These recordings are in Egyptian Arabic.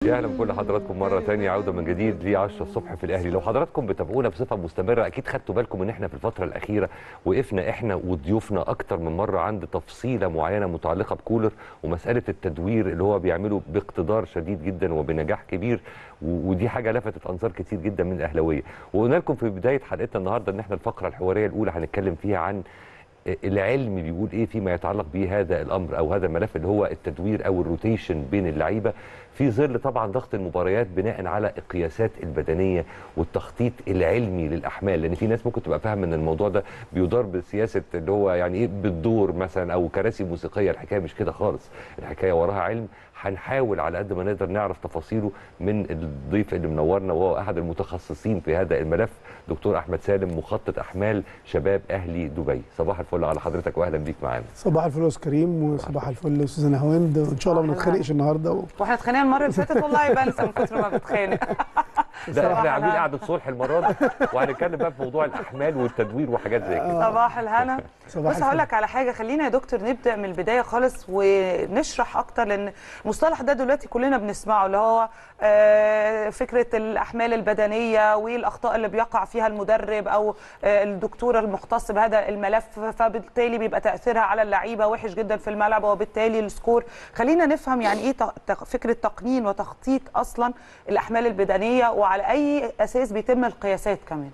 يا اهلا بكل حضراتكم مره ثانيه عوده من جديد ل 10 الصبح في الاهلي لو حضراتكم بتابعونا بصفه مستمره اكيد خدتوا بالكم ان احنا في الفتره الاخيره وقفنا احنا وضيوفنا اكتر من مره عند تفصيله معينه متعلقه بكولر ومساله التدوير اللي هو بيعمله باقتدار شديد جدا وبنجاح كبير و- ودي حاجه لفتت انظار كتير جدا من الاهلاويه وقلنا لكم في بدايه حلقتنا النهارده ان احنا الفقره الحواريه الاولى هنتكلم فيها عن العلم بيقول ايه فيما يتعلق به هذا الامر او هذا الملف اللي هو التدوير او الروتيشن بين اللعيبه في ظل طبعا ضغط المباريات بناء على القياسات البدنيه والتخطيط العلمي للاحمال لان في ناس ممكن تبقى فاهمه ان الموضوع ده بيدار بسياسه اللي هو يعني ايه بالدور مثلا او كراسي موسيقيه الحكايه مش كده خالص الحكايه وراها علم هنحاول على قد ما نقدر نعرف تفاصيله من الضيف اللي منورنا وهو احد المتخصصين في هذا الملف دكتور احمد سالم مخطط احمال شباب اهلي دبي صباح الفل على حضرتك واهلا بيك معانا صباح الفل يا استاذ كريم وصباح الفل يا استاذه نهاوند وان شاء الله ما صباح الخير. نتخانقش النهارده و... واحنا اتخانقنا المره اللي فاتت والله بنسى من كتر ما بتخانق لا احنا عاملين الهنا. قعده صلح المره دي وهنتكلم بقى في موضوع الاحمال والتدوير وحاجات زي كده صباح الهنا صباح بص هقول الفل. لك على حاجه خلينا يا دكتور نبدا من البدايه خالص ونشرح اكتر لان المصطلح ده دلوقتي كلنا بنسمعه اللي هو آه، فكره الاحمال البدنيه والاخطاء اللي بيقع فيها المدرب او آه، الدكتور المختص بهذا الملف فبالتالي بيبقى تاثيرها على اللعيبه وحش جدا في الملعب وبالتالي السكور خلينا نفهم يعني ايه تق- تق- فكره تقنين وتخطيط اصلا الاحمال البدنيه وعلى اي اساس بيتم القياسات كمان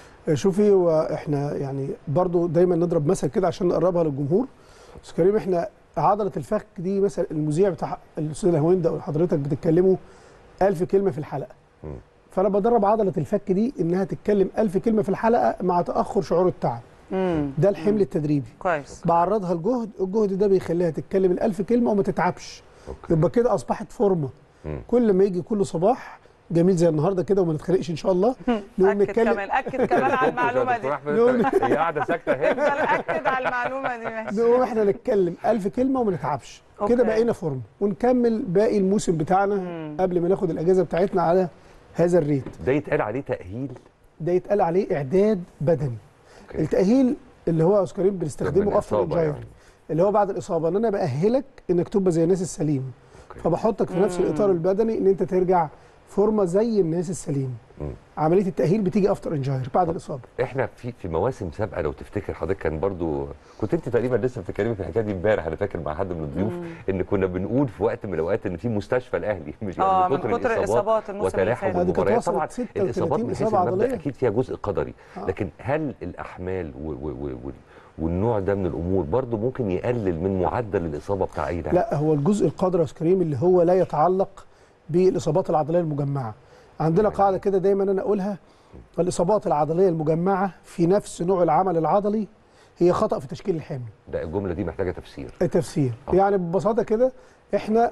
شوفي واحنا يعني برضو دايما نضرب مثل كده عشان نقربها للجمهور استاذ كريم احنا عضله الفخ دي مثلا المذيع بتاع الاستاذ هويندا او حضرتك بتتكلموا ألف كلمه في الحلقه مم. فانا بدرب عضله الفك دي انها تتكلم ألف كلمه في الحلقه مع تاخر شعور التعب امم ده الحمل التدريبي كويس بعرضها الجهد الجهد ده بيخليها تتكلم الألف كلمه وما تتعبش اوكي يبقى كده اصبحت فورمه مم. كل ما يجي كل صباح جميل زي النهارده كده وما نتخانقش ان شاء الله نقوم اكد نتكلم كمان اكد كمان على المعلومه دي دكتور احمد أنت- هي قاعده ساكته اهي افضل اكد على المعلومه دي ماشي نقوم احنا نتكلم ألف كلمه وما نتعبش أوكي. كده بقينا فورمه ونكمل باقي الموسم بتاعنا قبل ما ناخد الاجازه بتاعتنا على هذا الريت ده يتقال عليه تاهيل ده يتقال عليه اعداد بدني اوكي التاهيل اللي هو يا استاذ كريم من بنستخدمه افتر الإصابة انجاير يعني. اللي هو بعد الاصابه ان انا باهلك انك تبقى زي الناس السليم أوكي. فبحطك في نفس الاطار البدني ان انت ترجع فورمه زي الناس السليم مم. عمليه التاهيل بتيجي افتر انجاير بعد الاصابه احنا في في مواسم سابقه لو تفتكر حضرتك كان برضو كنت انت تقريبا لسه بتتكلمي في الحكايه دي امبارح انا فاكر مع حد من الضيوف ان كنا بنقول في وقت من الاوقات ان في مستشفى الاهلي مش اه من كتر الاصابات الموسم اللي وتلاحم فات دي كانت المباريات وصلت طبعا 36 الاصابات من حيث إصابة المبدا عضلية. اكيد فيها جزء قدري آه. لكن هل الاحمال و و و و والنوع ده من الامور برضو ممكن يقلل من معدل الاصابه بتاع اي لاعب لا هو الجزء القدر يا أستاذ كريم اللي هو لا يتعلق بالاصابات العضليه المجمعه عندنا قاعده كده دايما انا اقولها الاصابات العضليه المجمعه في نفس نوع العمل العضلي هي خطا في تشكيل الحمل ده الجمله دي محتاجه تفسير التفسير آه. يعني ببساطه كده احنا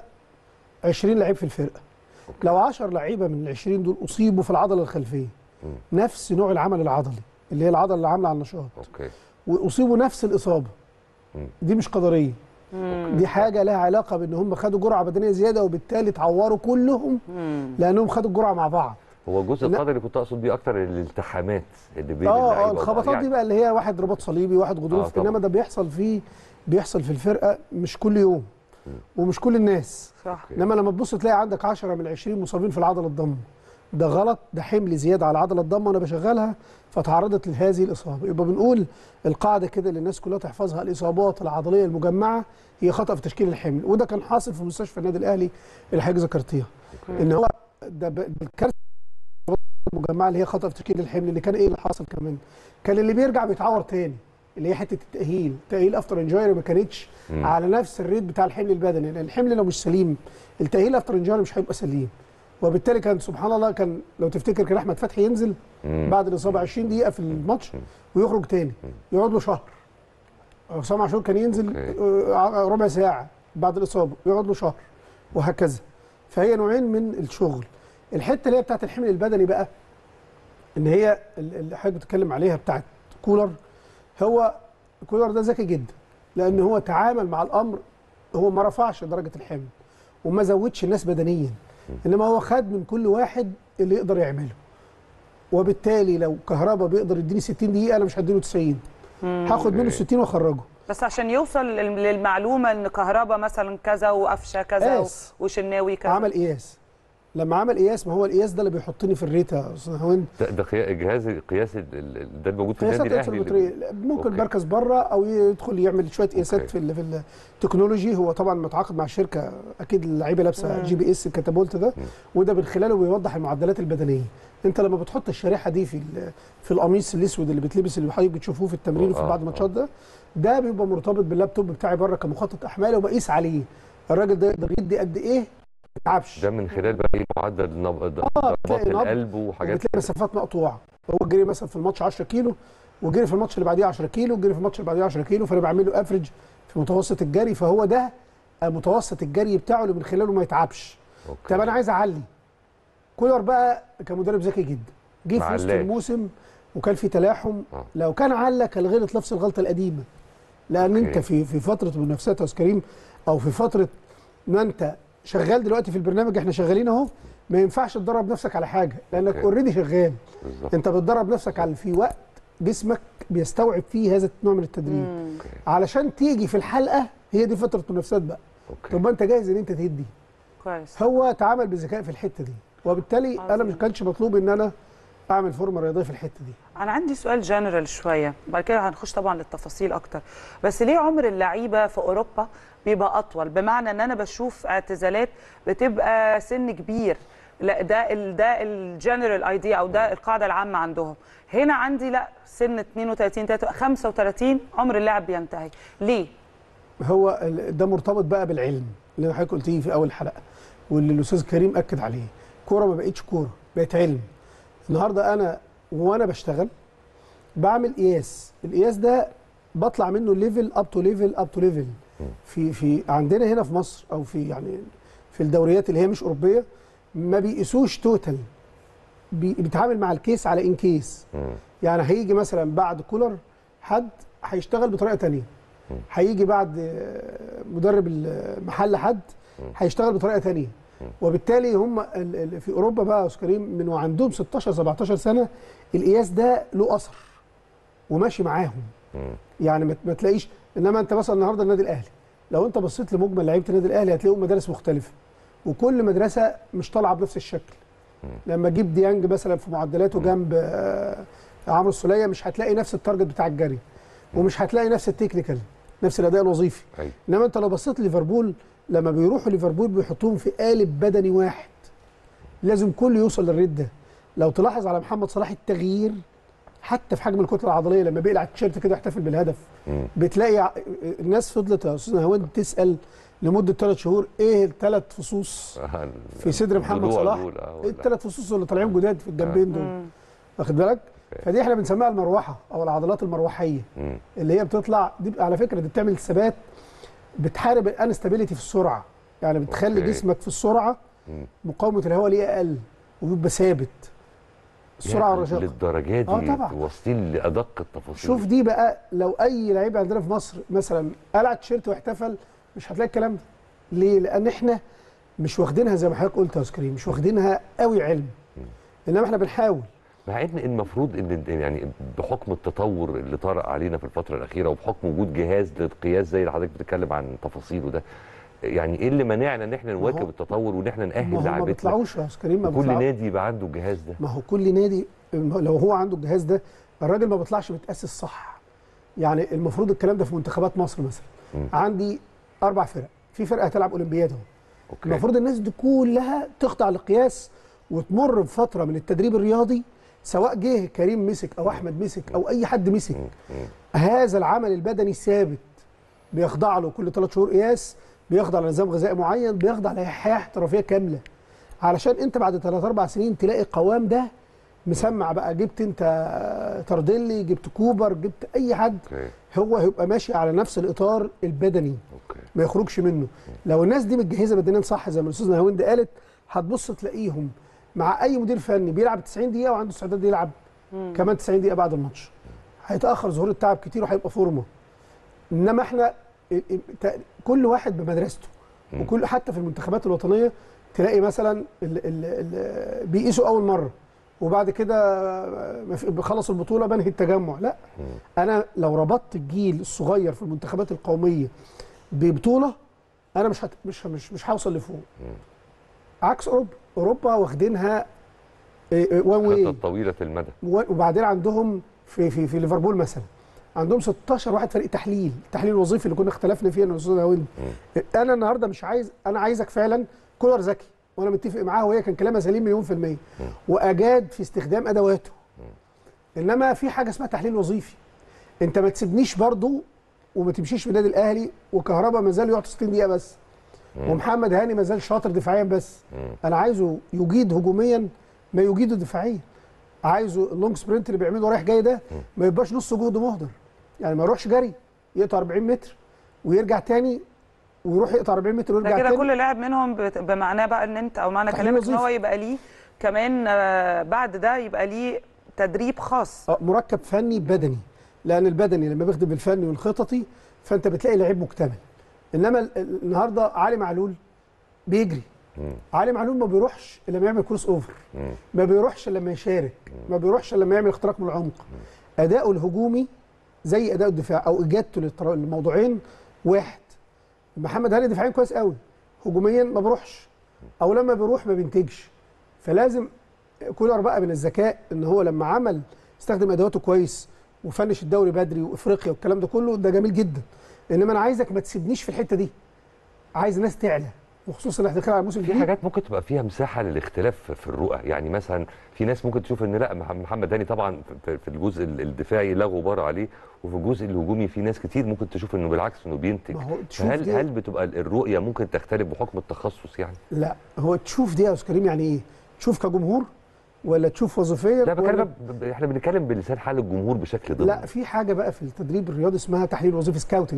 20 لعيب في الفرقه لو 10 لعيبه من ال 20 دول اصيبوا في العضله الخلفيه مم. نفس نوع العمل العضلي اللي هي العضله اللي عامله على النشاط اوكي واصيبوا نفس الاصابه مم. دي مش قدريه دي حاجه لها علاقه بان هم خدوا جرعه بدنيه زياده وبالتالي اتعوروا كلهم لانهم خدوا الجرعه مع بعض هو الجزء لا. القدري اللي كنت اقصد بيه اكتر الالتحامات اللي بين اه اه اللعيبه الخبطات يعني دي بقى اللي هي واحد رباط صليبي واحد آه، غضروف طبعا. انما ده بيحصل فيه بيحصل في الفرقه مش كل يوم ومش كل الناس صح أوكي. انما لما تبص تلاقي عندك 10 من 20 مصابين في العضله الضم ده غلط ده حمل زياده على العضله الضم وانا بشغلها فتعرضت لهذه الاصابه يبقى بنقول القاعده كده اللي الناس كلها تحفظها الاصابات العضليه المجمعه هي خطا في تشكيل الحمل وده كان حاصل في مستشفى النادي الاهلي اللي حضرتك ذكرتيها ان هو ده ب- الكارثه المجمعه اللي هي خطا في تشكيل الحمل اللي كان ايه اللي حاصل كمان كان اللي بيرجع بيتعور تاني اللي هي حته التاهيل تاهيل افتر انجايري ما كانتش مم. على نفس الريت بتاع الحمل البدني لان الحمل لو مش سليم التاهيل افتر انجايري مش هيبقى سليم وبالتالي كان سبحان الله كان لو تفتكر كان احمد فتحي ينزل مم. بعد الاصابه 20 دقيقه في الماتش ويخرج تاني يقعد له شهر حسام عاشور كان ينزل أوكي. آه، ربع ساعه بعد الاصابه يقعد له شهر وهكذا فهي نوعين من الشغل الحته اللي هي بتاعت الحمل البدني بقى ان هي ال- اللي حضرتك بتتكلم عليها بتاعت كولر هو كولر ده ذكي جدا لان هو تعامل مع الامر هو ما رفعش درجه الحمل وما زودش الناس بدنيا انما هو خد من كل واحد اللي يقدر يعمله وبالتالي لو كهربا بيقدر يديني 60 دقيقه انا مش هديله 90 هاخد منه 60 واخرجه بس عشان يوصل لل- للمعلومه ان كهربا مثلا كذا وقفشه كذا و- قاس. وشناوي كذا عمل قياس لما عمل قياس ما هو القياس ده اللي بيحطني في الريت يا استاذ هوند ده, ده قيا- جهاز قياس ال- ال- ده الموجود في قياسات النادي القياس الاهلي اللي- البطرية ممكن أوكي. مركز بره او يدخل يعمل شويه قياسات أوكي. في ال- في التكنولوجي هو طبعا متعاقد مع الشركه اكيد اللعيبه لابسه جي بي اس الكتابولت ده وده من خلاله بيوضح المعدلات البدنيه انت لما بتحط الشريحه دي في ال- في القميص الاسود اللي بيتلبس اللي حضرتك بتشوفوه في التمرين وفي آه، بعض آه. الماتشات ده ده بيبقى مرتبط باللابتوب بتاعي بره كمخطط احمال وبقيس عليه الراجل ده يقدر يدي قد ايه ما يتعبش ده من خلال بقى ايه معدل نبض آه، ضربات بتلاقي نبض القلب وحاجات وبتلاقي مسافات مقطوعه هو جري مثلا في الماتش 10 كيلو وجري في الماتش اللي بعديه 10 كيلو وجري في الماتش اللي بعديه 10 كيلو فانا بعمل له افريج في متوسط الجري فهو ده متوسط الجري بتاعه اللي من خلاله ما يتعبش أوكي. طب انا عايز اعلي كولر بقى كمدرب ذكي جدا جه ما في وسط علاش. الموسم وكان في تلاحم آه. لو كان علق كان غلط نفس الغلطه القديمه لان أوكي. انت في في فتره منافسات يا أستاذ كريم او في فتره ما انت شغال دلوقتي في البرنامج احنا شغالين اهو ما ينفعش تدرب نفسك على حاجه لانك أوكي. اوريدي شغال بالظبط انت بتدرب نفسك على في وقت جسمك بيستوعب فيه هذا النوع من التدريب أوكي. علشان تيجي في الحلقه هي دي فتره منافسات بقى اوكي طب ما انت جاهز ان انت تدي كويس هو تعامل بذكاء في الحته دي وبالتالي انا عظيم. ما كانش مطلوب ان انا اعمل فورمه رياضيه في الحته دي انا عندي سؤال جنرال شويه بعد كده هنخش طبعا للتفاصيل اكتر بس ليه عمر اللعيبه في اوروبا بيبقى اطول بمعنى ان انا بشوف اعتزالات بتبقى سن كبير لا ده ال ده الجنرال ايديا او ده القاعده العامه عندهم هنا عندي لا سن 32 3 35 عمر اللاعب بينتهي ليه هو ال- ده مرتبط بقى بالعلم اللي حضرتك قلتيه في اول حلقه واللي الاستاذ كريم اكد عليه كوره ما بقتش كوره بقت علم النهارده انا وانا بشتغل بعمل قياس القياس ده بطلع منه ليفل اب تو ليفل اب تو ليفل في في عندنا هنا في مصر او في يعني في الدوريات اللي هي مش اوروبيه ما بيقيسوش توتال بي- بيتعامل مع الكيس على ان كيس مم. يعني هيجي مثلا بعد كولر حد هيشتغل بطريقه تانية هيجي بعد آه، مدرب المحل حد هيشتغل بطريقه تانية وبالتالي هم ال- ال- في اوروبا بقى يا أستاذ كريم من وعندهم 16 17 سنه القياس ده له اثر وماشي معاهم مم. يعني ما- ما تلاقيش انما انت مثلا النهارده النادي الاهلي لو انت بصيت لمجمل لعيبه النادي الاهلي هتلاقيهم مدارس مختلفه وكل مدرسه مش طالعه بنفس الشكل لما تجيب ديانج مثلا في معدلاته جنب آه، عمرو السوليه مش هتلاقي نفس التارجت بتاع الجري ومش هتلاقي نفس التكنيكال نفس الاداء الوظيفي أيوة. انما انت لو بصيت ليفربول لما بيروحوا ليفربول بيحطوهم في قالب بدني واحد لازم كل يوصل للريت ده لو تلاحظ على محمد صلاح التغيير حتى في حجم الكتله العضليه لما بيقلع التيشيرت كده يحتفل بالهدف مم. بتلاقي ع- الناس فضلت يا استاذ هوان تسال لمده ثلاث شهور ايه الثلاث فصوص آه، في صدر محمد الضلوع صلاح دول، آه، ايه ولا- الثلاث فصوص اللي طالعين جداد في الجنبين دول واخد بالك فدي احنا بنسميها المروحه او العضلات المروحيه مم. اللي هي بتطلع دي على فكره دي بتعمل ثبات بتحارب الانستابيليتي في السرعه يعني بتخلي أوكي. جسمك في السرعه مم. مقاومه الهواء ليه اقل وبيبقى ثابت السرعه يعني والرشاقه للدرجه دي آه، طبعا. واصلين لادق التفاصيل شوف دي بقى لو اي لعيب عندنا في مصر مثلا قلع التيشيرت واحتفل مش هتلاقي الكلام ده ليه لان احنا مش واخدينها زي ما حضرتك قلت يا أستاذ كريم مش واخدينها قوي علم انما احنا بنحاول مع ان المفروض ان يعني بحكم التطور اللي طرأ علينا في الفتره الاخيره وبحكم وجود جهاز للقياس زي اللي حضرتك بتتكلم عن تفاصيله ده يعني ايه اللي منعنا ان احنا نواكب هو- التطور وان احنا ما نأهل هو ما لاعبتنا بيطلعوش يا أستاذ كريم ما وكل بيطلعوش نادي يبقى عنده الجهاز ده ما هو كل نادي لو هو عنده الجهاز ده الراجل ما بيطلعش متأسس صح يعني المفروض الكلام ده في منتخبات مصر مثلا مم. عندي اربع فرق في فرقه هتلعب اولمبياد اهو اوكي المفروض الناس دي كلها تخضع للقياس وتمر بفتره من التدريب الرياضي سواء جه كريم مسك او احمد مسك او اي حد مسك هذا العمل البدني ثابت بيخضع له كل ثلاث شهور قياس بيخضع لنظام غذائي معين بيخضع لحياه احترافيه كامله علشان انت بعد ثلاث اربع سنين تلاقي قوام ده مسمع بقى جبت انت تردلي جبت كوبر جبت اي حد اوكي هو هيبقى ماشي على نفس الاطار البدني اوكي ما يخرجش منه لو الناس دي متجهزه بدنيا صح زي ما الاستاذ نهاوند قالت هتبص تلاقيهم مع اي مدير فني بيلعب 90 دقيقه وعنده استعداد يلعب كمان 90 دقيقه بعد الماتش هيتاخر ظهور التعب كتير وهيبقى فورمه انما احنا ال- ال- تا- كل واحد بمدرسته وكل حتى في المنتخبات الوطنيه تلاقي مثلا ال ال ال بيقيسوا اول مره وبعد كده ما في- بخلص البطوله بنهي التجمع لا انا لو ربطت الجيل الصغير في المنتخبات القوميه ببطوله انا مش هت... مش مش مش هوصل لفوق عكس اوروبا اوروبا واخدينها وان واي خطه طويله المدى وبعدين عندهم في في في ليفربول مثلا عندهم 16 واحد فريق تحليل التحليل الوظيفي اللي كنا اختلفنا فيه انا والاستاذ هوند انا النهارده مش عايز انا عايزك فعلا كولر ذكي وانا متفق معاه وهي كان كلامها سليم مليون في الميه واجاد في استخدام ادواته انما في حاجه اسمها تحليل وظيفي انت ما تسيبنيش برضو وما تمشيش في النادي الاهلي وكهربا ما زال يقعد 60 دقيقه بس ومحمد هاني ما زال شاطر دفاعيا بس انا عايزه يجيد هجوميا ما يجيده دفاعيا عايزه اللونج سبرنت اللي بيعمله رايح جاي ده ما يبقاش نص جهد مهدر يعني ما يروحش جري يقطع 40 متر ويرجع تاني ويروح يقطع 40 متر ده ويرجع كده تاني كل لاعب منهم بت- بمعناه بقى ان انت او معنى تحليل كلامك ان هو وظيفي. يبقى ليه كمان آه، بعد ده يبقى ليه تدريب خاص آه، مركب فني بدني لان البدني لما بيخدم بالفني والخططي فانت بتلاقي لعيب مكتمل انما ال- ال- النهارده علي معلول بيجري علي معلول ما بيروحش الا لما يعمل كروس اوفر ما بيروحش الا لما يشارك ما بيروحش الا لما يعمل اختراق من العمق اداؤه الهجومي زي اداء الدفاع او اجابته للطر- للموضوعين واحد محمد هاني دفاعيا كويس قوي هجوميا ما بيروحش او لما بيروح ما بينتجش فلازم كولر بقى من الذكاء ان هو لما عمل استخدم ادواته كويس وفنش الدوري بدري وافريقيا والكلام ده كله ده جميل جدا انما انا عايزك ما تسيبنيش في الحته دي عايز الناس تعلى وخصوصا اللي داخلين على الموسم في الجديد حاجات ممكن تبقى فيها مساحه للاختلاف في الرؤى يعني مثلا في ناس ممكن تشوف ان لا مح- محمد هاني طبعا في في الجزء ال- الدفاعي لا غبار عليه وفي الجزء الهجومي في ناس كتير ممكن تشوف انه بالعكس انه بينتج ما هو تشوف هل دي- هل بتبقى الرؤيه ممكن تختلف بحكم التخصص يعني لا هو تشوف دي يا استاذ كريم يعني ايه تشوف كجمهور ولا تشوف وظيفيا لا ولا- بكلم ب- احنا بنتكلم بلسان حال الجمهور بشكل ضمني لا في حاجه بقى في التدريب الرياضي اسمها تحليل وظيفي سكاوتنج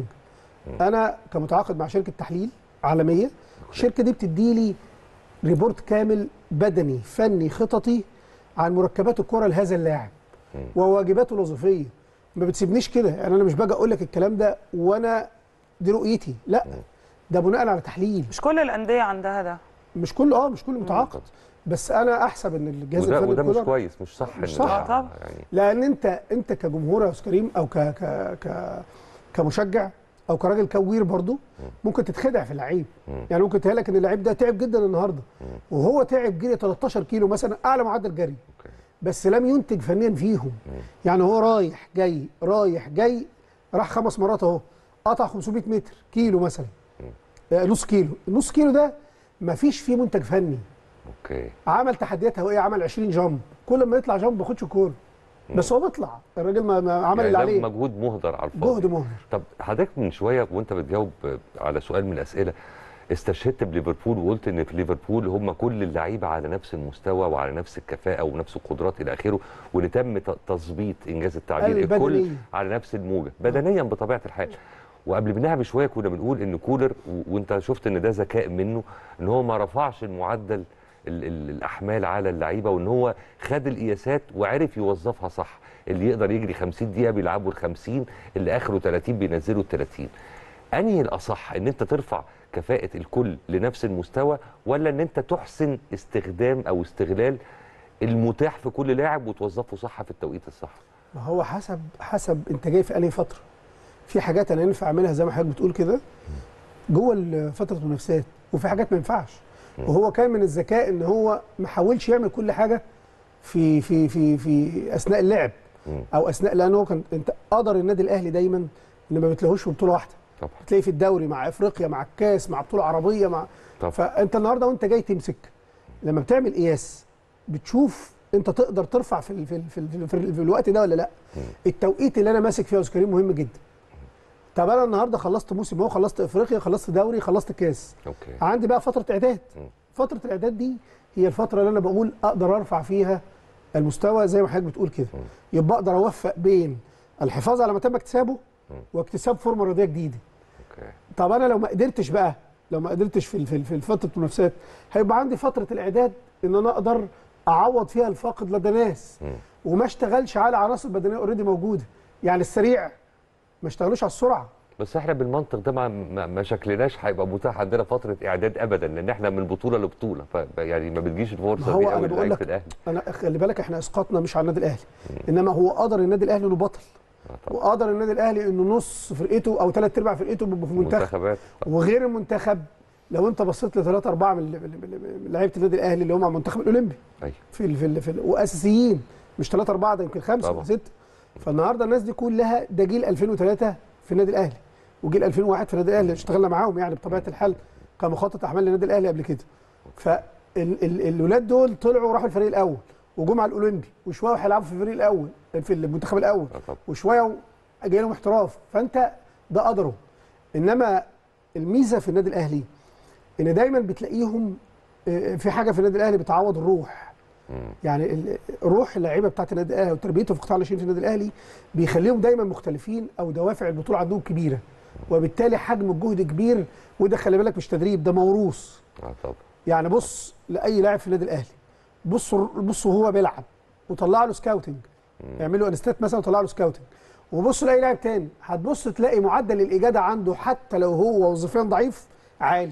انا كمتعاقد مع شركه تحليل عالميه الشركه دي بتدي لي ريبورت كامل بدني فني خططي عن مركبات الكره لهذا اللاعب وواجباته الوظيفيه ما بتسيبنيش كده يعني انا مش باجي اقول لك الكلام ده وانا دي رؤيتي لا ده بناء على تحليل مش كل الانديه عندها ده مش كل اه مش كل متعاقد بس انا احسب ان الجهاز وده الفني وده مش كولر- كويس مش صح مش إن صح. ده- آه طبعا. يعني لان انت انت كجمهور يا استاذ كريم او ك ك ك كمشجع او كراجل كوير برضو ممكن تتخدع في اللعيب يعني ممكن تهلك ان اللعيب ده تعب جدا النهارده وهو تعب جري 13 كيلو مثلا اعلى معدل جري أوكي. بس لم ينتج فنيا فيهم يعني هو رايح جاي رايح جاي راح خمس مرات اهو قطع 500 متر كيلو مثلا آه، نص كيلو النص كيلو ده مفيش فيه منتج فني اوكي عمل تحديات هوائيه عمل 20 جامب كل ما يطلع جامب ما بياخدش كوره بس هو بيطلع الراجل ما ما عمل يعني اللي ده عليه مجهود مهدر على الفاضي جهد مهدر طب حضرتك من شويه وانت بتجاوب على سؤال من الاسئله استشهدت بليفربول وقلت ان في ليفربول هم كل اللعيبه على نفس المستوى وعلى نفس الكفاءه ونفس القدرات الى اخره وان تم ت- تظبيط انجاز التعبير الكل البدنية. على نفس الموجه بدنيا بطبيعه الحال وقبل منها بشويه كنا بنقول ان كولر و- وانت شفت ان ده ذكاء منه ان هو ما رفعش المعدل ال ال الاحمال على اللعيبه وان هو خد القياسات وعرف يوظفها صح اللي يقدر يجري 50 دقيقه بيلعبوا ال 50 اللي اخره 30 بينزلوا ال 30 انهي الاصح ان انت ترفع كفاءه الكل لنفس المستوى ولا ان انت تحسن استخدام او استغلال المتاح في كل لاعب وتوظفه صح في التوقيت الصح ما هو حسب حسب انت جاي في انهي فتره في حاجات انا ينفع اعملها زي ما حضرتك بتقول كده جوه ال- فتره المنافسات وفي حاجات ما ينفعش وهو كان من الذكاء ان هو ما حاولش يعمل كل حاجه في في في في اثناء اللعب مم. او اثناء لان هو كان انت قدر النادي الاهلي دايما ان ما بتلاقوش في بطوله واحده طبعا تلاقيه في الدوري مع افريقيا مع الكاس مع بطوله عربيه مع طبعا. فانت النهارده وانت جاي تمسك لما بتعمل قياس بتشوف انت تقدر ترفع في ال في ال في, ال في, ال في الوقت ده ولا لا التوقيت اللي انا ماسك فيه يا استاذ كريم مهم جدا طب انا النهارده خلصت موسم اهو خلصت افريقيا خلصت دوري خلصت كاس اوكي عندي بقى فتره اعداد مم. فتره الاعداد دي هي الفتره اللي انا بقول اقدر ارفع فيها المستوى زي ما حضرتك بتقول كده يبقى اقدر اوفق بين الحفاظ على ما تم اكتسابه واكتساب فورمه رياضيه جديده اوكي طب انا لو ما قدرتش بقى لو ما قدرتش في في في فتره المنافسات هيبقى عندي فتره الاعداد ان انا اقدر اعوض فيها الفاقد لدى ناس مم. وما اشتغلش على عناصر بدنيه اوريدي موجوده يعني السريع ما اشتغلوش على السرعه بس احنا بالمنطق ده ما, ما, ما شكلناش هيبقى متاح عندنا فتره اعداد ابدا لان احنا من بطوله لبطوله ف يعني ما بتجيش ما الفرصه هو دي انا قوي بقول لعيبه لك الاهلي انا خلي بالك احنا اسقاطنا مش على النادي الاهلي انما هو قدر النادي الاهلي انه بطل آه طبعا. وقدر النادي الاهلي انه نص فرقته او ثلاث ارباع فرقته بيبقوا في منتخب منتخبات وغير المنتخب لو انت بصيت لثلاثه اربعه من من- من لعيبه النادي الاهلي اللي هم على المنتخب الاولمبي ايوه في ال في, ال في ال واساسيين مش ثلاثه اربعه ده يمكن خمسه طبعا. ولا سته فالنهارده الناس دي كلها ده جيل 2003 في النادي الاهلي وجيل 2001 في النادي الاهلي اشتغلنا معاهم يعني بطبيعه الحال كمخطط احمال للنادي الاهلي قبل كده فالولاد دول طلعوا راحوا الفريق الاول وجم على الاولمبي وشويه هيلعبوا في الفريق الاول في المنتخب الاول آه طبعا. وشويه جاي لهم احتراف فانت ده قدره انما الميزه في النادي الاهلي ان دايما بتلاقيهم آه، في حاجه في النادي الاهلي بتعوض الروح يعني ال- روح اللعيبه بتاعت النادي الاهلي وتربيتهم في قطاع الناشئين في النادي الاهلي بيخليهم دايما مختلفين او دوافع البطوله عندهم كبيره وبالتالي حجم الجهد كبير وده خلي بالك مش تدريب ده موروث اه طبعا يعني بص لاي لاعب في النادي الاهلي بص بص وهو بيلعب وطلع له سكاوتنج يعملوا انستات مثلا وطلع له سكاوتنج وبص لاي لاعب تاني هتبص تلاقي معدل الاجاده عنده حتى لو هو وظيفيا ضعيف عالي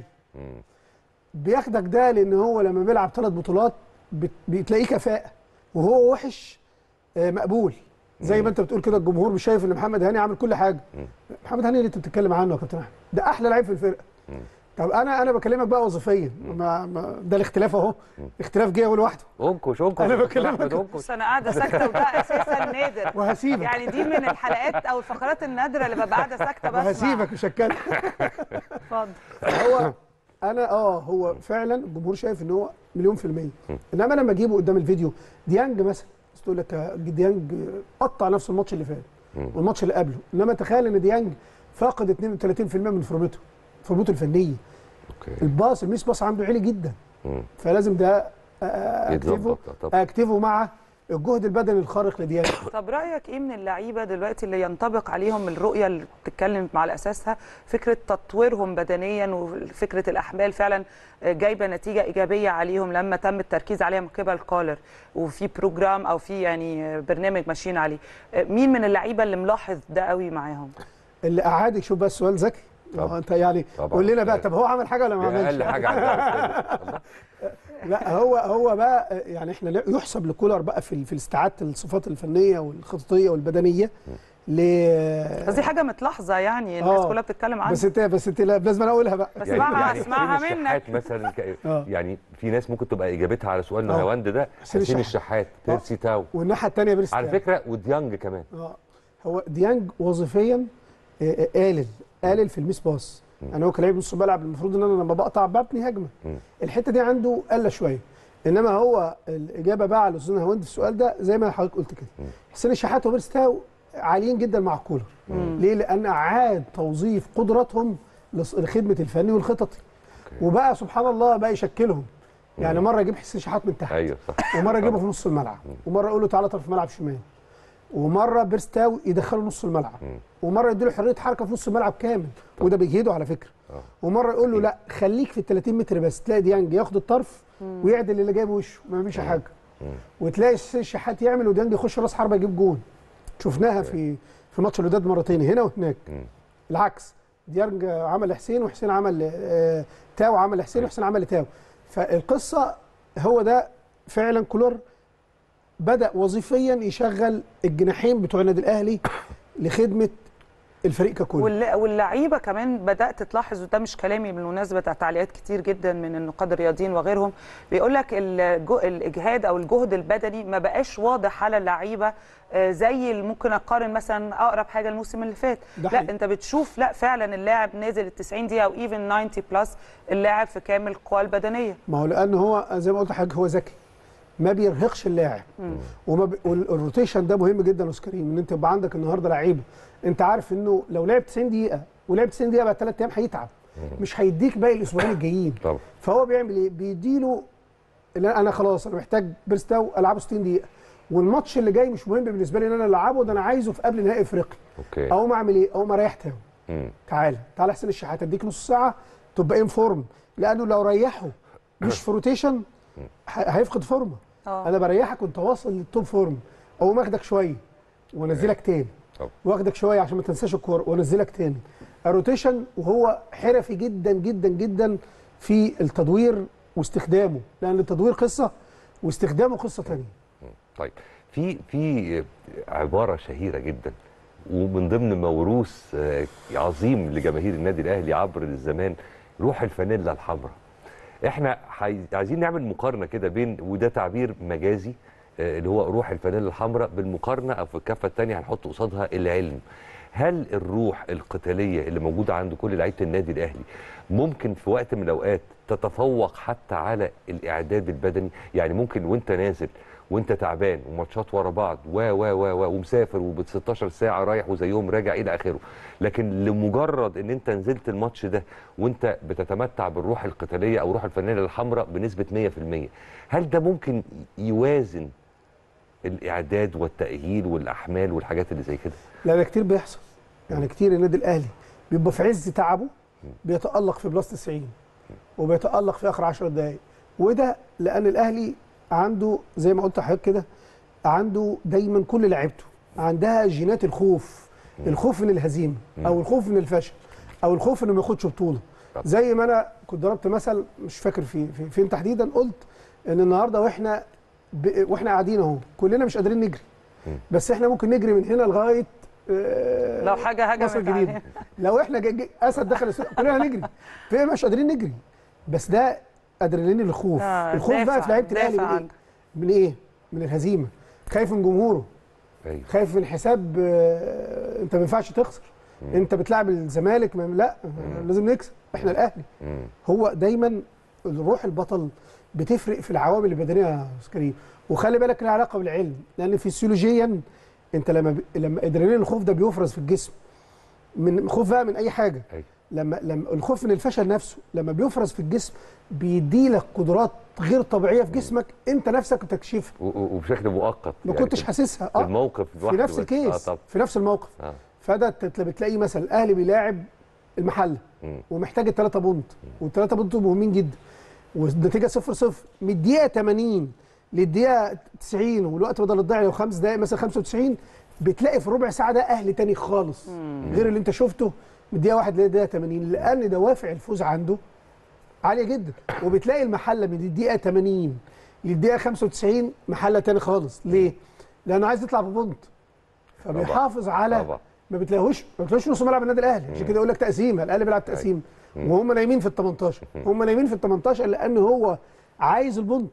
بياخدك ده لان هو لما بيلعب ثلاث بطولات بت- بتلاقيه كفاءه وهو وحش آه، مقبول زي ما انت بتقول كده الجمهور مش شايف ان محمد هاني عامل كل حاجه محمد هاني اللي انت بتتكلم عنه يا كابتن احمد ده احلى لعيب في الفرقه طب انا انا بكلمك بقى وظيفيا ما ما ده الاختلاف اهو اختلاف جه هو لوحده انكش انكش أنا يا كابتن بكلمك. أحمد، انكش بس انا قاعده ساكته وده اساسا نادر وهسيبك يعني دي من الحلقات او الفقرات النادره اللي ببقى قاعده ساكته بسمع وهسيبك مش هتكلم اتفضل هو انا اه هو فعلا الجمهور شايف ان هو مليون في المية انما لما اجيبه قدام الفيديو ديانج مثلا بس تقول لك آه، ديانج قطع نفس الماتش اللي فات والماتش اللي قبله انما تخيل ان ديانج فاقد 32% من فورمته فورمته الفنيه اوكي الباص الميس باص عنده عالي جدا مم. فلازم ده آه، اكتفه يتظبط آه طبعا اكتفه مع الجهد البدني الخارق لديانج طب رايك ايه من اللعيبه دلوقتي اللي ينطبق عليهم الرؤيه اللي بتتكلم على اساسها فكره تطويرهم بدنيا وفكره الاحمال فعلا جايبه نتيجه ايجابيه عليهم لما تم التركيز عليها من قبل كولر وفي بروجرام او في يعني برنامج ماشيين عليه مين من اللعيبه اللي ملاحظ ده قوي معاهم اللي اعاد يشوف بقى السؤال ذكي طبعا. آه، انت يعني طبعا. قول لنا بقى طب هو عمل حاجه ولا ما دي عملش اقل حاجه عندها الله. لا هو هو بقى يعني احنا لا- يحسب لكولر بقى في في استعاده الصفات الفنيه والخططيه والبدنيه ل بس دي حاجه متلاحظه يعني الناس آه. كلها بتتكلم عنها بس انت بس انت لا- لازم انا اقولها بقى بس يعني اسمعها يعني اسمعها حسين منك الشحات مثلا ك- آه. يعني في ناس ممكن تبقى اجابتها على سؤال آه. نهاوند ده حسين حسين الشحات. الشحات بيرسي تاو والناحيه الثانيه بيرست على فكره وديانج كمان اه هو ديانج وظيفيا آه، آه، قالل قالل في الميس باص يعني هو كلاعب نص ملعب المفروض ان انا لما بقطع ببني هجمه مم. الحته دي عنده قله شويه انما هو الاجابه بقى على استاذ هوند في السؤال ده زي ما حضرتك قلت كده حسين الشحات وبيرستاو عاليين جدا مع كولر ليه لان اعاد توظيف قدراتهم لص- لخدمه الفني والخططي وبقى سبحان الله بقى يشكلهم يعني مره يجيب حسين شحات من تحت ايوه صح ومره يجيبه في نص الملعب ومره يقول له تعالى طرف ملعب شمال ومره بيرستاو يدخله نص الملعب ومره يديله حريه حركه في نص الملعب كامل وده بيجهده على فكره آه. ومره يقول له لا خليك في ال 30 متر بس تلاقي ديانج ياخد الطرف ويعدل اللي جايب وشه ما يعملش حاجه وتلاقي حسين الشحات يعمل وديانج يخش راس حربه يجيب جون شفناها في في ماتش الوداد مرتين هنا وهناك العكس ديانج عمل لحسين وحسين عمل آه، تاو عمل لحسين وحسين عمل لتاو فالقصه هو ده فعلا كولر بدا وظيفيا يشغل الجناحين بتوع النادي الاهلي لخدمه الفريق ككل والل- واللعيبه كمان بدات تلاحظ وده مش كلامي بالمناسبه بتاع تعليقات كتير جدا من النقاد الرياضيين وغيرهم بيقول لك الجو- الاجهاد او الجهد البدني ما بقاش واضح على اللعيبه آه، زي اللي ممكن اقارن مثلا اقرب حاجه الموسم اللي فات ده لا حقيقي. انت بتشوف لا فعلا اللاعب نازل ال 90 دقيقه او ايفن 90 بلس اللاعب في كامل القوى البدنيه ما هو لان هو زي ما قلت لحضرتك هو ذكي ما بيرهقش اللاعب وما بي... والروتيشن ده مهم جدا يا استاذ كريم ان انت يبقى عندك النهارده لعيبه انت عارف انه لو لعب 90 دقيقه ولعب 90 دقيقه بعد ثلاث ايام هيتعب مش هيديك باقي الاسبوعين الجايين طبعا فهو بيعمل ايه؟ بيديله لا انا خلاص انا محتاج بيرستاو العبه 60 دقيقه والماتش اللي جاي مش مهم بالنسبه لي ان انا العبه ده انا عايزه في قبل نهائي افريقيا اوكي اقوم اعمل ايه؟ اقوم اريح تاو مم. تعالى تعالى حسين الشحات اديك نص ساعه تبقى ان فورم لانه لو ريحه مش في روتيشن ه- هيفقد فورمه اه انا بريحك وانت واصل للتوب فورم اقوم اخدك شويه وانزلك تاني طبعا. واخدك شويه عشان ما تنساش الكوره وانزلك تاني الروتيشن وهو حرفي جدا جدا جدا في التدوير واستخدامه لان التدوير قصه واستخدامه قصه ثانيه طيب في في عباره شهيره جدا ومن ضمن موروث آه، عظيم لجماهير النادي الاهلي عبر الزمان روح الفانيلا الحمراء احنا حي... عايزين نعمل مقارنه كده بين وده تعبير مجازي آه، اللي هو روح الفانيلا الحمراء بالمقارنه او في الكفه الثانيه هنحط قصادها العلم هل الروح القتاليه اللي موجوده عند كل لعيبه النادي الاهلي ممكن في وقت من الاوقات تتفوق حتى على الاعداد البدني يعني ممكن وانت نازل وانت تعبان وماتشات ورا بعض و و و و ومسافر وب 16 ساعه رايح وزيهم راجع الى اخره لكن لمجرد ان انت نزلت الماتش ده وانت بتتمتع بالروح القتاليه او روح الفانيلا الحمراء بنسبه 100% هل ده ممكن يوازن الاعداد والتاهيل والاحمال والحاجات اللي زي كده لا ده كتير بيحصل يعني كتير النادي الاهلي بيبقى في عز تعبه بيتالق في بلس 90 وبيتالق في اخر 10 دقائق وده لان الاهلي عنده زي ما قلت لحضرتك كده عنده دايما كل لعيبته عندها جينات الخوف الخوف من الهزيمه او الخوف من الفشل او الخوف انه ما ياخدش بطوله طبعا. زي ما انا كنت ضربت مثل مش فاكر في, في فين تحديدا قلت ان النهارده واحنا ب... واحنا قاعدين اهو كلنا مش قادرين نجري بس احنا ممكن نجري من هنا لغايه آه، لو حاجه هجمت مصر الجديده علينا. لو احنا جي جي اسد دخل السوق كلنا هنجري في مش قادرين نجري بس ده ادرينالين الخوف آه، الخوف بقى دافع- في لعيبه الاهلي دافع من ايه؟ عنده. من ايه؟ من الهزيمه خايف من جمهوره ايوه خايف من حساب آه، انت ما ينفعش تخسر انت بتلعب الزمالك ما لا لازم نكسب احنا الاهلي مم. هو دايما الروح البطل بتفرق في العوامل البدنيه يا استاذ كريم وخلي بالك لها علاقه بالعلم لان فيسيولوجيا انت لما ب... لما ادرينالين الخوف ده بيفرز في الجسم من خوف بقى من اي حاجه ايوه لما لما الخوف من الفشل نفسه لما بيفرز في الجسم بيدي لك قدرات غير طبيعيه في جسمك انت نفسك بتكشفها و- و- وبشكل مؤقت ما يعني كنتش في- حاسسها في الموقف في لوحده نفس بس. الكيس اه طبعا في نفس الموقف اه فده تت- بتلاقيه مثلا الاهلي بيلاعب المحله مم. ومحتاج الثلاثه بونت والثلاثه بونت مهمين جدا والنتيجه 0 0 من الدقيقه 80 للدقيقه 90 والوقت بدل الضيع لو خمس دقائق مثلا 95 بتلاقي في ربع ساعه ده اهلي تاني خالص غير اللي انت شفته من الدقيقه 1 للدقيقه 80 لان دوافع الفوز عنده عاليه جدا وبتلاقي المحله من الدقيقه 80 للدقيقه 95 محله تاني خالص ليه؟ لانه عايز يطلع ببونت فبيحافظ على طبعا ما بتلاقيهوش ما بتلاقيش نص ملعب النادي الاهلي عشان كده يقول لك تقسيمه الاهلي بيلعب تقسيم وهم نايمين في ال 18 هم نايمين في ال 18 لان هو عايز البونت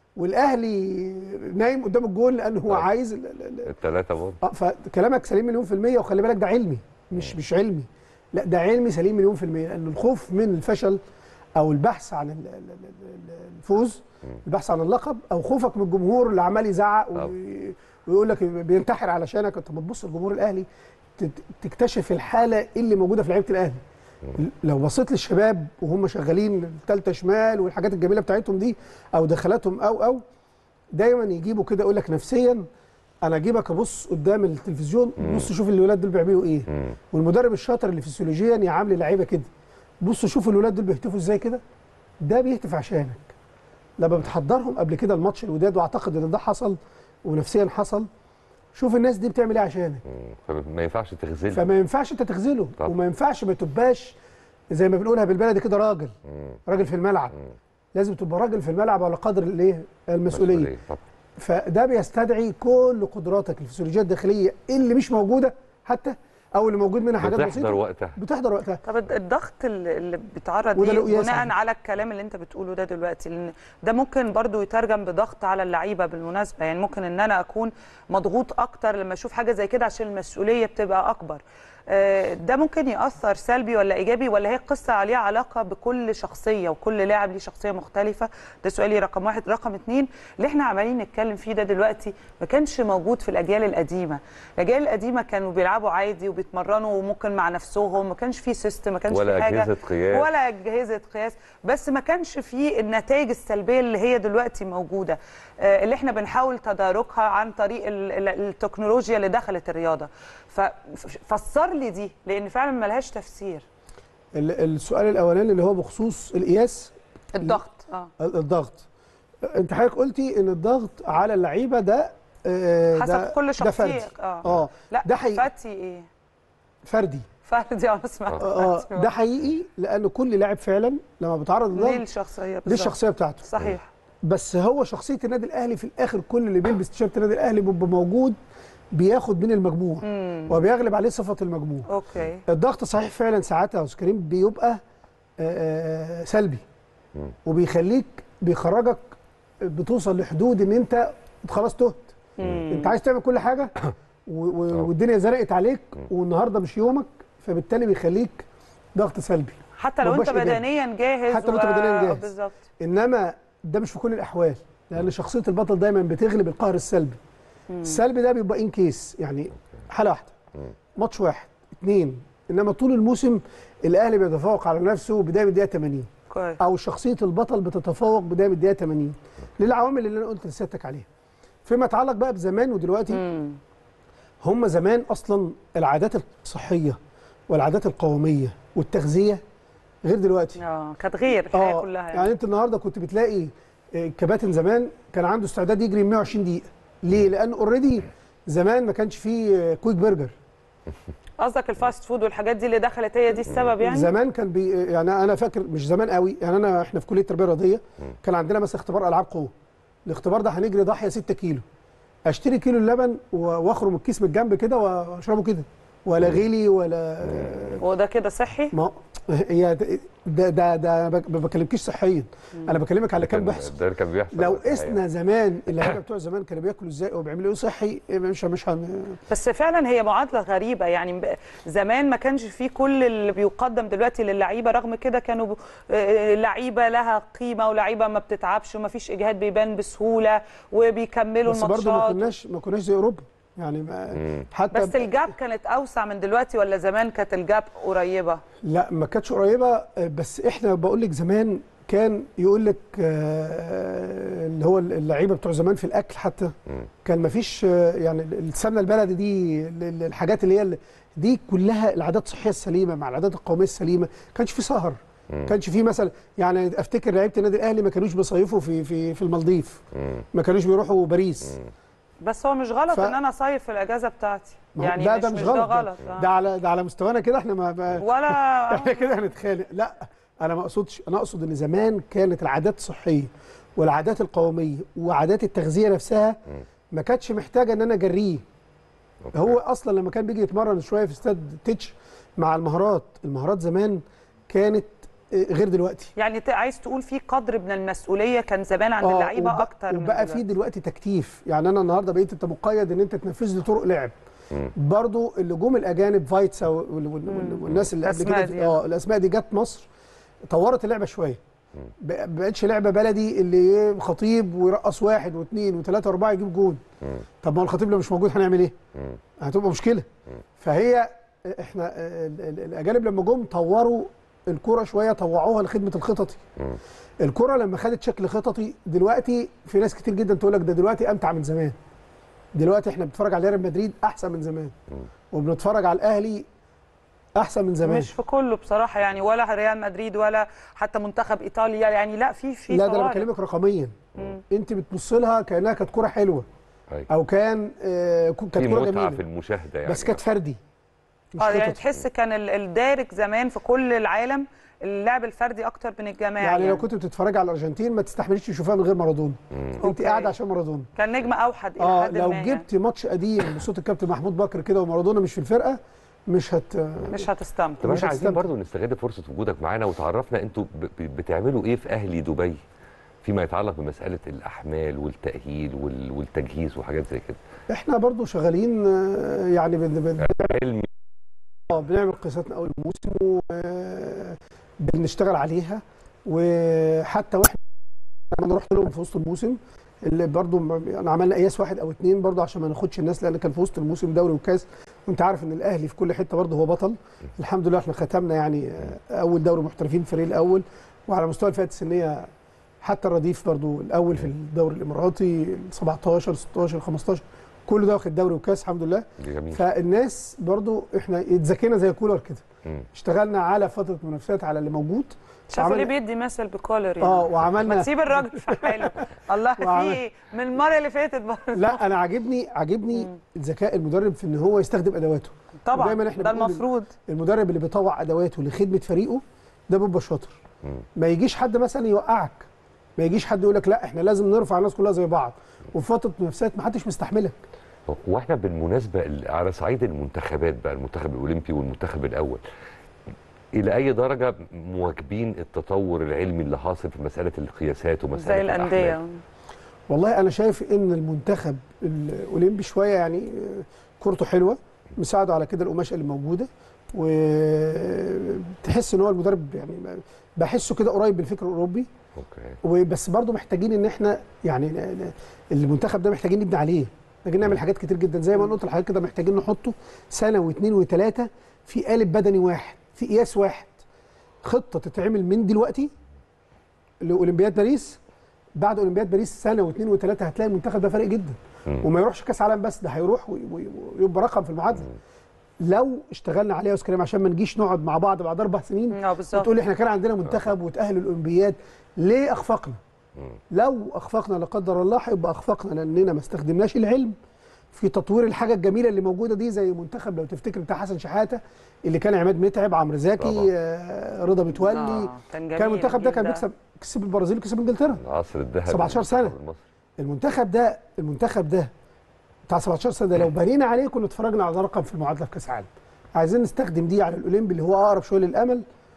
والاهلي نايم قدام الجول لان هو طيب. عايز ال- ال- ال- الثلاثه برضه اه فكلامك سليم مليون في المية وخلي بالك ده علمي مش مش علمي لا ده علمي سليم مليون في المية لأن الخوف من الفشل أو البحث عن ال- ال- ال- ال- الفوز البحث عن اللقب أو خوفك من الجمهور اللي عمال يزعق طبعا. وي- ويقول لك بينتحر علشانك أنت بتبص لجمهور الأهلي تت- تكتشف الحالة اللي موجودة في لعيبة الأهلي لو بصيت للشباب وهم شغالين التالتة شمال والحاجات الجميلة بتاعتهم دي أو دخلاتهم أو أو دايما يجيبوا كده يقول لك نفسيا انا اجيبك ابص قدام التلفزيون بص شوف الولاد دول بيعملوا ايه مم. والمدرب الشاطر اللي فسيولوجيا يعامل اللعيبه كده بص شوف الولاد دول بيهتفوا ازاي كده ده بيهتف عشانك لما بتحضرهم قبل كده الماتش الوداد واعتقد ان ده حصل ونفسيا حصل شوف الناس دي بتعمل ايه عشانك مم. فما ينفعش تغزل فما ينفعش انت تخذله طبعا. وما ينفعش ما تبقاش زي ما بنقولها بالبلدي كده راجل راجل في الملعب لازم تبقى راجل في الملعب على قدر الايه المسؤوليه طبعا فده بيستدعي كل قدراتك الفسيولوجيه الداخليه اللي مش موجوده حتى او اللي موجود منها حاجات بتحضر بسيطه وقتها بتحضر وقتها طب الضغط اللي اللي بيتعرض وده ليه له قياس بناء عليه. على الكلام اللي انت بتقوله ده دلوقتي لان ده ممكن برضو يترجم بضغط على اللعيبه بالمناسبه يعني ممكن ان انا اكون مضغوط اكتر لما اشوف حاجه زي كده عشان المسؤوليه بتبقى اكبر آه، ده ممكن ياثر سلبي ولا ايجابي ولا هي قصه عليها علاقه بكل شخصيه وكل لاعب ليه شخصيه مختلفه ده سؤالي رقم واحد رقم اتنين اللي احنا عمالين نتكلم فيه ده دلوقتي ما كانش موجود في الاجيال القديمه الاجيال القديمه كانوا بيلعبوا عادي وبيتمرنوا وممكن مع نفسهم ما كانش في سيستم ما كانش ولا في حاجه أجهزة قياس. ولا اجهزه قياس بس ما كانش في النتائج السلبيه اللي هي دلوقتي موجوده آه، اللي احنا بنحاول تداركها عن طريق ال- ال- التكنولوجيا اللي دخلت الرياضه ففسر لي دي لان فعلا ما لهاش تفسير ال- السؤال الاولاني اللي هو بخصوص القياس الضغط اه ال- الضغط انت حضرتك قلتي ان الضغط على اللعيبه ده آه، حسب ده كل ده شخصيه فردي اه اه لا ده حقيقي فاتي ايه فردي فردي اه اسمع اه فاتي. ده حقيقي لان كل لاعب فعلا لما بيتعرض ليه للضغط الشخصيه دي بالظبط. الشخصيه بتاعته صحيح بس هو شخصيه النادي الاهلي في الاخر كل اللي بيلبس تيشيرت النادي الاهلي بيبقى موجود بياخد من المجموع امم وبيغلب عليه صفه المجموع اوكي الضغط صحيح فعلا ساعات يا استاذ كريم بيبقى آه، آه، سلبي مم. وبيخليك بيخرجك بتوصل لحدود ان انت خلاص تهت انت عايز تعمل كل حاجه و- و- آه. والدنيا زنقت عليك والنهارده مش يومك فبالتالي بيخليك ضغط سلبي حتى لو ما انت يبقاش إيجابي. بدنيا جاهز حتى لو أنت بدنياً جاهز. بالظبط انما ده مش في كل الاحوال لان شخصيه البطل دايما بتغلب القهر السلبي السلبي ده بيبقى ان كيس يعني حاله واحده ماتش واحد اثنين انما طول الموسم الاهلي بيتفوق على نفسه بدايه من الدقيقه 80 كويس او شخصيه البطل بتتفوق بدايه من الدقيقه 80 للعوامل اللي انا قلت لسيادتك عليها فيما يتعلق بقى بزمان ودلوقتي مم. هم زمان اصلا العادات الصحيه والعادات القوميه والتغذيه غير دلوقتي اه كانت غير الحياه كلها يعني. يعني. يعني انت النهارده كنت بتلاقي آه، كباتن زمان كان عنده استعداد يجري 120 دقيقه ليه لان اوريدي زمان ما كانش فيه آه، كويك برجر قصدك الفاست فود والحاجات دي اللي دخلت هي دي السبب يعني زمان كان بي يعني انا فاكر مش زمان قوي يعني انا احنا في كليه التربيه الرياضيه كان عندنا مثلا اختبار العاب قوه الاختبار ده هنجري ضاحيه 6 كيلو اشتري كيلو اللبن و- واخرم الكيس من الجنب كده واشربه كده ولا غلي ولا وده كده صحي ما هي ده ده ده ما بكلمكيش صحيا انا بكلمك على كام كان- بيحصل ده كان بيحصل لو الحقيقة. قسنا زمان اللعيبه بتوع زمان كانوا بياكلوا ازاي وبيعملوا ايه صحي مش مش هن... بس فعلا هي معادله غريبه يعني ب- زمان ما كانش فيه كل اللي بيقدم دلوقتي للعيبه رغم كده كانوا ب- آه، لعيبه لها قيمه ولعيبه ما بتتعبش وما فيش اجهاد بيبان بسهوله وبيكملوا بس برضه ما الماتشات كناش ما كناش زي اوروبا يعني ما حتى بس الجاب كانت اوسع من دلوقتي ولا زمان كانت الجاب قريبه لا ما كانتش قريبه بس احنا بقول لك زمان كان يقول لك آه، اللي هو اللعيبه بتوع زمان في الاكل حتى كان ما فيش آه، يعني السمنه البلدي دي ال- ال- الحاجات اللي هي ال- دي كلها العادات الصحيه السليمه مع العادات القوميه السليمه ما كانش في سهر ما كانش في مثلا يعني افتكر لعيبه النادي الاهلي ما كانوش بيصيفوا في في في المالديف ما كانوش بيروحوا باريس بس هو مش غلط ف- ان انا صيف في الاجازه بتاعتي ما هو يعني ده مش ده مش مش غلط ده ده, غلط آه. ده على ده على مستوانا كده احنا ما, ما ولا احنا كده هنتخانق لا انا ما اقصدش انا اقصد ان زمان كانت العادات الصحيه والعادات القوميه وعادات التغذيه نفسها ما كانتش محتاجه ان انا اجريه أوكي. هو اصلا لما كان بيجي يتمرن شويه في استاد تيتش مع المهارات المهارات زمان كانت آه، غير دلوقتي يعني ت- عايز تقول في قدر من المسؤوليه كان زمان عند اللعيبه وب- اكتر من وبقى في دلوقتي. دلوقتي تكتيف يعني انا النهارده بقيت انت مقيد ان انت تنفذ لي طرق لعب برضو اللي جم الاجانب فايتسا وال- وال- وال- والناس اللي قبل الأسماء كده دي. اه الاسماء دي جت مصر طورت اللعبه شويه ما بقتش لعبه بلدي اللي إيه خطيب ويرقص واحد واثنين وثلاثه واربعه يجيب جون طب ما هو الخطيب لو مش موجود هنعمل ايه؟ هتبقى مشكله فهي احنا ال- ال- الاجانب لما جم طوروا الكره شويه طوعوها لخدمه الخططي الكره لما خدت شكل خططي دلوقتي في ناس كتير جدا تقول لك ده دلوقتي امتع من زمان دلوقتي احنا بنتفرج على ريال مدريد احسن من زمان وبنتفرج على الاهلي احسن من زمان مش في كله بصراحه يعني ولا ريال مدريد ولا حتى منتخب ايطاليا يعني لا في في لا ده انا فوارق. بكلمك رقميا انت بتبص لها كانها كانت كره حلوه أيوة. او كان آه كانت في كره متعه جميله في المشاهده يعني بس كانت فردي مش اه يعني خططي. تحس كان ال- الدارج زمان في كل العالم اللعب الفردي اكتر من الجماعي يعني لو كنت بتتفرج على الارجنتين ما تستحمليش تشوفها من غير مارادونا انت أوكي. قاعده عشان مارادونا كان نجم اوحد الى اه حد لو ما يعني. جبت ماتش قديم بصوت الكابتن محمود بكر كده ومارادونا مش في الفرقه مش هت مش هتستمتع طب مش احنا عايزين هتستمتع. برضو نستغل فرصه وجودك معانا وتعرفنا انتوا ب- ب- بتعملوا ايه في اهلي دبي فيما يتعلق بمساله الاحمال والتاهيل وال- والتجهيز وحاجات زي كده احنا برضو شغالين آه، يعني بن بن علمي آه، بنعمل قياساتنا اول الموسم وبنشتغل عليها وحتى واحنا انا رحت لهم في وسط الموسم اللي برضو م- يعني عملنا قياس واحد او اتنين برضو عشان ما ناخدش الناس لان كان في وسط الموسم دوري وكاس وانت عارف ان الاهلي في كل حته برضو هو بطل الحمد لله احنا ختمنا يعني آه، اول دوري محترفين الفريق الاول وعلى مستوى الفئات السنيه حتى الرديف برضو الاول في الدوري الاماراتي 17 16 15 كل ده واخد دوري وكاس الحمد لله جميل فالناس برضو احنا اتذكينا زي كولر كده مم. اشتغلنا على فتره منافسات على اللي موجود شافوا ليه وعملنا- بيدي مثل بكولر يعني اه ما وعملنا تسيب الراجل في حاله الله في وعمل- إيه؟ من المره اللي فاتت برضه لا انا عاجبني عاجبني ذكاء المدرب في ان هو يستخدم ادواته طبعا ودايما احنا ده بنقول المفروض المدرب اللي بيطوع ادواته لخدمه فريقه ده بيبقى شاطر ما يجيش حد مثلا يوقعك ما يجيش حد يقول لك لا احنا لازم نرفع الناس كلها زي بعض وفي فتره منافسات ما حدش مستحملك واحنا بالمناسبه ال- على صعيد المنتخبات بقى المنتخب الاولمبي والمنتخب الاول الى اي درجه مواكبين التطور العلمي اللي حاصل في مساله القياسات ومساله زي الانديه الأحمال؟ والله انا شايف ان المنتخب الاولمبي شويه يعني آه، كورته حلوه مساعده على كده القماشه اللي موجوده وتحس ان هو المدرب يعني بحسه كده قريب من الفكر الاوروبي اوكي وبس برضه محتاجين ان احنا يعني ن- ن- المنتخب ده محتاجين نبني عليه محتاجين نعمل حاجات كتير جدا زي ما أنا قلت لحضرتك كده محتاجين نحطه سنه واثنين وثلاثه في قالب بدني واحد في قياس واحد خطه تتعمل من دلوقتي لاولمبياد باريس بعد اولمبياد باريس سنه واثنين وثلاثه هتلاقي المنتخب ده فارق جدا مم. وما يروحش كاس عالم بس ده هيروح وي- وي- ويبقى رقم في المعادله لو اشتغلنا عليه يا استاذ كريم عشان ما نجيش نقعد مع بعض بعد اربع سنين اه بالظبط وتقول لي احنا كان عندنا منتخب وتاهل الاولمبياد ليه اخفقنا؟ لو اخفقنا لا قدر الله هيبقى اخفقنا لاننا ما استخدمناش العلم في تطوير الحاجه الجميله اللي موجوده دي زي منتخب لو تفتكر بتاع حسن شحاته اللي كان عماد متعب عمرو زكي طبعا. آه رضا متولي آه، كان جميل كان المنتخب ده كان الجيل بيكسب كسب البرازيل وكسب انجلترا العصر الذهبي 17 سنة. للمنتخب المصري. المنتخب ده المنتخب ده بتاع 17 سنه ده لو بنينا عليه كنا اتفرجنا على رقم في المعادله في كاس العالم عايزين نستخدم دي على الاولمبي اللي هو اقرب شويه للامل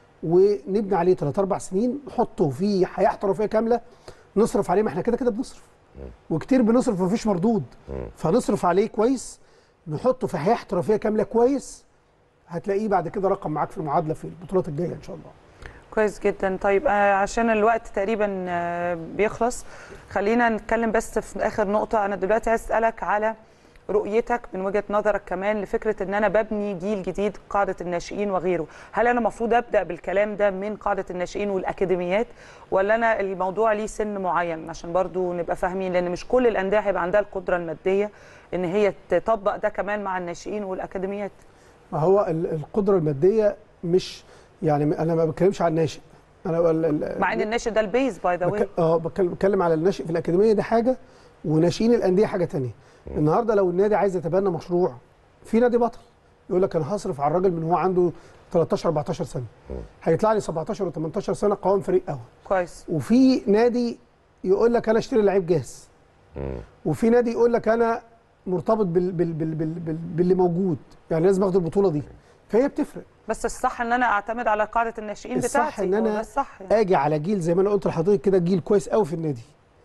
ونبني عليه ثلاث اربع سنين نحطه في حياه احترافيه كامله نصرف عليه ما احنا كده كده بنصرف وكتير بنصرف ومفيش مردود فنصرف عليه كويس نحطه في حياه احترافيه كامله كويس هتلاقيه بعد كده رقم معاك في المعادله في البطولات الجايه ان شاء الله كويس جدا طيب آه، عشان الوقت تقريبا آه، بيخلص خلينا نتكلم بس في اخر نقطه انا دلوقتي عايز اسالك على رؤيتك من وجهه نظرك كمان لفكره ان انا ببني جيل جديد قاعده الناشئين وغيره هل انا المفروض ابدا بالكلام ده من قاعده الناشئين والاكاديميات ولا انا الموضوع ليه سن معين عشان برضو نبقى فاهمين لان مش كل الانديه هيبقى عندها القدره الماديه ان هي تطبق ده كمان مع الناشئين والاكاديميات ما هو ال- القدره الماديه مش يعني انا ما بتكلمش عن الناشئ انا ال- ال- مع ان الناشئ ده البيز باي ذا بك... اه بتكلم بتكلم على الناشئ في الاكاديميه ده حاجه وناشئين الانديه حاجه تانية النهارده لو النادي عايز يتبنى مشروع في نادي بطل يقول لك انا هصرف على الراجل من هو عنده 13 14 سنه هيطلع لي 17 و18 سنه قوام فريق اول كويس وفي نادي يقول لك انا اشتري لعيب جاهز مم. وفي نادي يقول لك انا مرتبط بال... بال... بال... بال... بال... باللي موجود يعني لازم اخد البطوله دي فهي بتفرق بس الصح ان انا اعتمد على قاعده الناشئين الصح بتاعتي إن هو أنا ده الصح يعني. اجي على جيل زي ما انا قلت لحضرتك كده جيل كويس قوي في النادي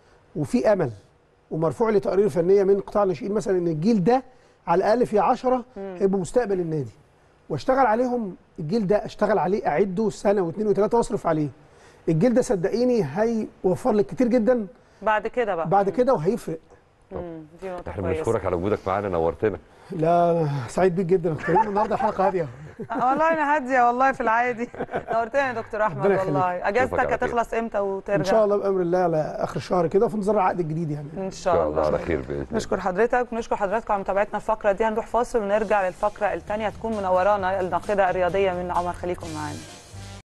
وفي امل ومرفوع لي تقارير فنيه من قطاع الناشئين مثلا ان الجيل ده على الاقل في 10 هيبقوا مستقبل النادي واشتغل عليهم الجيل ده اشتغل عليه اعده سنه واثنين وثلاثه واصرف عليه الجيل ده صدقيني هيوفر لك كتير جدا بعد كده بقى بعد كده وهيفرق مم، دي نقطه احنا كويسه بنشكرك على وجودك معانا نورتنا لا سعيد بيك جدا كريم النهارده الحلقه هاديه آه، والله انا هاديه والله في العادي نورتني يا دكتور احمد ربنا يخليك. والله أشوفك اجازتك على خير. هتخلص امتى وترجع ان شاء الله بامر الله على اخر الشهر كده في انتظار العقد الجديد يعني ان ان شاء شاء الله الله على خير باذن الله نشكر حضرتك ونشكر حضراتكم على متابعتنا الفقره دي هنروح فاصل ونرجع للفقره الثانيه تكون منورانا الناقده الرياضيه من عمر خليكم معانا